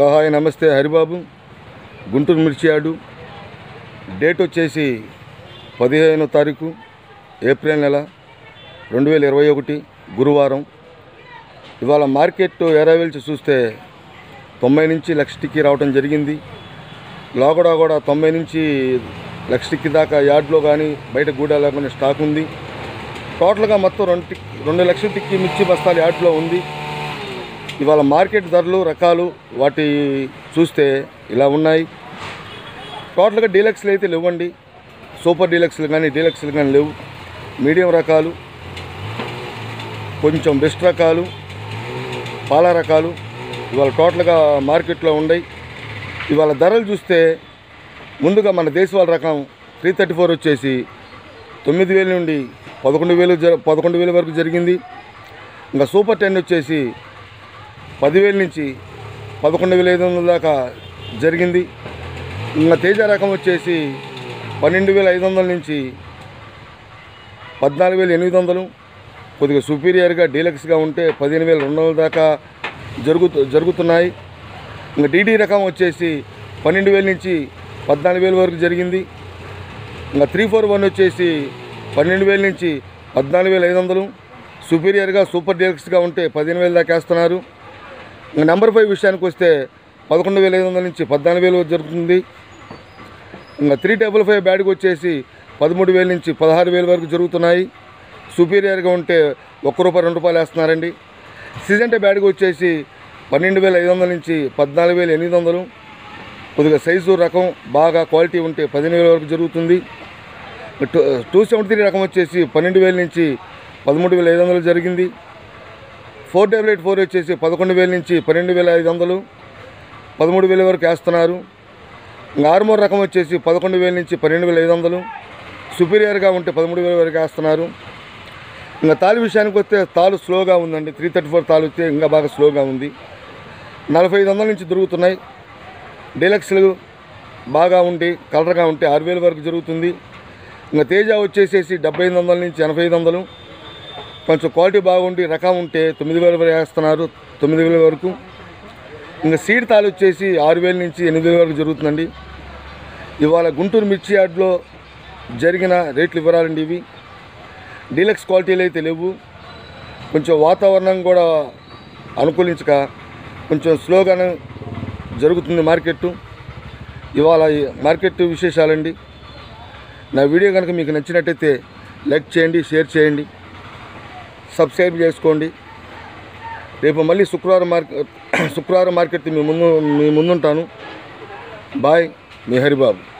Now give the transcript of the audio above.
hello hi నమస్తే హరిబాబు గుంటూరు మిర్చి yard date వచ్చేసి పదిహేనో తారీఖు ఏప్రిల్ నెల రెండు వేల ఇరవై ఒకటి గురువారం ఇవాళ మార్కెట్ ఎరావేల్చి చూస్తే తొంభై నుంచి లక్ష టిక్కి రావడం జరిగింది లోగడ కూడా తొంభై నుంచి లక్ష టిక్కి దాకా యార్డ్లో కానీ బయట గూడాలో కానీ స్టాక్ ఉంది టోటల్గా మొత్తం రెండు టిక్ రెండు లక్షల టిక్కి మిర్చి బస్తాలు యార్డ్లో ఉంది ఇవాళ మార్కెట్ ధరలు రకాలు వాటి చూస్తే ఇలా ఉన్నాయి టోటల్గా డీలక్స్లు అయితే లేవండి సూపర్ డీలక్స్లు కానీ డీలక్స్లు కానీ లేవు మీడియం రకాలు కొంచెం బెస్ట్ రకాలు పాల రకాలు ఇవాళ టోటల్గా మార్కెట్లో ఉన్నాయి ఇవాళ ధరలు చూస్తే ముందుగా మన దేశవాళ రకం త్రీ థర్టీ ఫోర్ వచ్చేసి తొమ్మిది వేల నుండి పదకొండు వేలు జర పదకొండు వేల వరకు జరిగింది ఇంకా సూపర్ టెన్ వచ్చేసి పదివేల నుంచి పదకొండు వేల ఐదు వందల దాకా జరిగింది ఇంకా తేజ రకం వచ్చేసి పన్నెండు వేల ఐదు వందల నుంచి పద్నాలుగు వేల ఎనిమిది వందలు కొద్దిగా సుపీరియర్గా డీలక్స్గా ఉంటే పదిహేను వేల రెండు వందల దాకా జరుగుతు జరుగుతున్నాయి ఇంకా డీడీ రకం వచ్చేసి పన్నెండు వేల నుంచి పద్నాలుగు వేల వరకు జరిగింది ఇంకా త్రీ ఫోర్ వన్ వచ్చేసి పన్నెండు వేల నుంచి పద్నాలుగు వేల ఐదు వందలు సుపీరియర్గా సూపర్ డీలక్స్గా ఉంటే పదిహేను వేల దాకా వేస్తున్నారు ఇంకా నెంబర్ ఫైవ్ విషయానికి వస్తే పదకొండు వేల ఐదు వందల నుంచి పద్నాలుగు వేలు జరుగుతుంది ఇంకా త్రీ డబుల్ ఫైవ్ బ్యాడ్కి వచ్చేసి పదమూడు వేల నుంచి పదహారు వేల వరకు జరుగుతున్నాయి సుపీరియర్గా ఉంటే ఒక్క రూపాయి రెండు రూపాయలు వేస్తున్నారండి సిజంటే బ్యాడ్కి వచ్చేసి పన్నెండు వేల ఐదు వందల నుంచి పద్నాలుగు వేల ఎనిమిది వందలు కొద్దిగా సైజు రకం బాగా క్వాలిటీ ఉంటే పదిహేను వేల వరకు జరుగుతుంది టూ టూ సెవెంటీ త్రీ రకం వచ్చేసి పన్నెండు వేల నుంచి పదమూడు వేల ఐదు వందలు జరిగింది ఫోర్ డబల్ ఎయిట్ ఫోర్ వచ్చేసి పదకొండు వేల నుంచి పన్నెండు వేల ఐదు వందలు పదమూడు వేల వరకు వేస్తున్నారు ఇంకా ఆర్మోర్ రకం వచ్చేసి పదకొండు వేల నుంచి పన్నెండు వేల ఐదు వందలు సుపీరియర్గా ఉంటే పదమూడు వేల వరకు వేస్తున్నారు ఇంకా తాలు విషయానికి వస్తే తాలు స్లోగా ఉందండి త్రీ థర్టీ ఫోర్ తాలు వస్తే ఇంకా బాగా స్లోగా ఉంది నలభై ఐదు వందల నుంచి దొరుకుతున్నాయి డీలక్స్లు బాగా ఉండి కలర్గా ఉంటే ఆరు వేల వరకు జరుగుతుంది ఇంకా తేజ వచ్చేసేసి డెబ్బై ఐదు వందల నుంచి ఎనభై ఐదు వందలు కొంచెం క్వాలిటీ బాగుండి రకం ఉంటే తొమ్మిది వేల వరకు వేస్తున్నారు తొమ్మిది వేల వరకు ఇంకా సీడ్ తాలు వచ్చేసి ఆరు వేల నుంచి ఎనిమిది వేల వరకు జరుగుతుందండి ఇవాళ గుంటూరు మిర్చి యార్డ్లో జరిగిన రేట్లు వివరాలండి ఇవి డీలక్స్ క్వాలిటీలు అయితే లేవు కొంచెం వాతావరణం కూడా అనుకూలించక కొంచెం స్లోగానే జరుగుతుంది మార్కెట్ ఇవాళ ఈ మార్కెట్ విశేషాలండి నా వీడియో కనుక మీకు నచ్చినట్టయితే లైక్ చేయండి షేర్ చేయండి సబ్స్క్రైబ్ చేసుకోండి రేపు మళ్ళీ శుక్రవారం మార్కెట్ శుక్రవారం మార్కెట్ మీ ముందు మీ ముందుంటాను బాయ్ మీ హరిబాబు